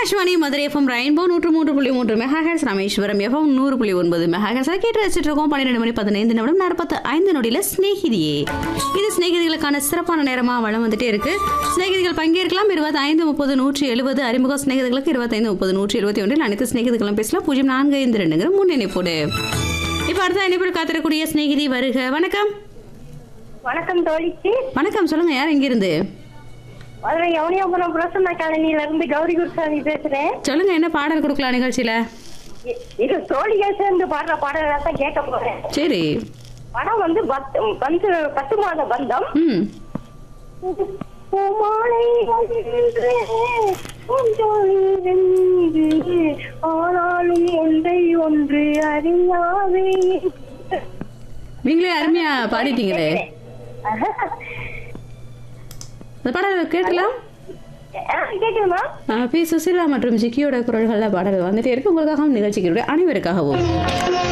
Akashvani Madurai FM rainbow நூற்று மூன்று புள்ளி மூன்று மெகாஹெட்ஸ் ராமேஸ்வரம் எஃப்எம் நூறு புள்ளி ஒன்பது மெகாஹெட்ஸ் கேட்டு வச்சுட்டு இருக்கோம் பன்னிரெண்டு மணி பதினைந்து நிமிடம் நாற்பத்து ஐந்து நொடியில் ஸ்நேகிதியே இது ஸ்நேகிதிகளுக்கான சிறப்பான நேரமாக வளம் வந்துட்டே இருக்கு ஸ்நேகிதிகள் பங்கேற்கலாம் இருபத்தி ஐந்து முப்பது நூற்றி எழுபது அறிமுக ஸ்நேகிதிகளுக்கு இருபத்தைந்து முப்பது நூற்றி எழுபத்தி ஒன்றில் அனைத்து ஸ்நேகிதிகளும் பேசலாம் பூஜ்ஜியம் நான்கு ஐந்து ரெண்டுங்கிற முன்னிணைப்போடு இப்போ அடுத்த இணைப்பில் காத்திரக்கூடிய ஸ்நேகிதி வருக வணக்கம் வணக்கம் தோழிக்கு வணக்கம் சொல்லுங்க யார் எங்கிருந்து மதுரை யவனியாபுரம் பிரசன்னா காலனியில இருந்து கௌரி குருசாமி பேசுறேன் சொல்லுங்க என்ன பாடல் கொடுக்கலாம் நிகழ்ச்சியில இ- இது தோழிகள் சேர்ந்து பாடுற பாடலாம் தான் கேட்க போறேன் சரி படம் வந்து பத்- பந்து பத்து மாத பந்தம் ம் பூமாலை ஒன்று, பூஞ்சோலை ரெண்டு, ஆனாலும் ஒன்றை ஒன்று அறியாதே நீங்களே அருமையா பாடிட்டீங்களே அந்த பாடல் கேட்கலாம் ஆ, கேக்குதுமா ஆ, பி சுசிலா மற்றும் ஜிக்கியோட குரல்களில் பாடல் வந்துட்டே இருக்கு உங்களுக்காகவும் நிகழ்ச்சிக்கு அனைவருக்காகவும்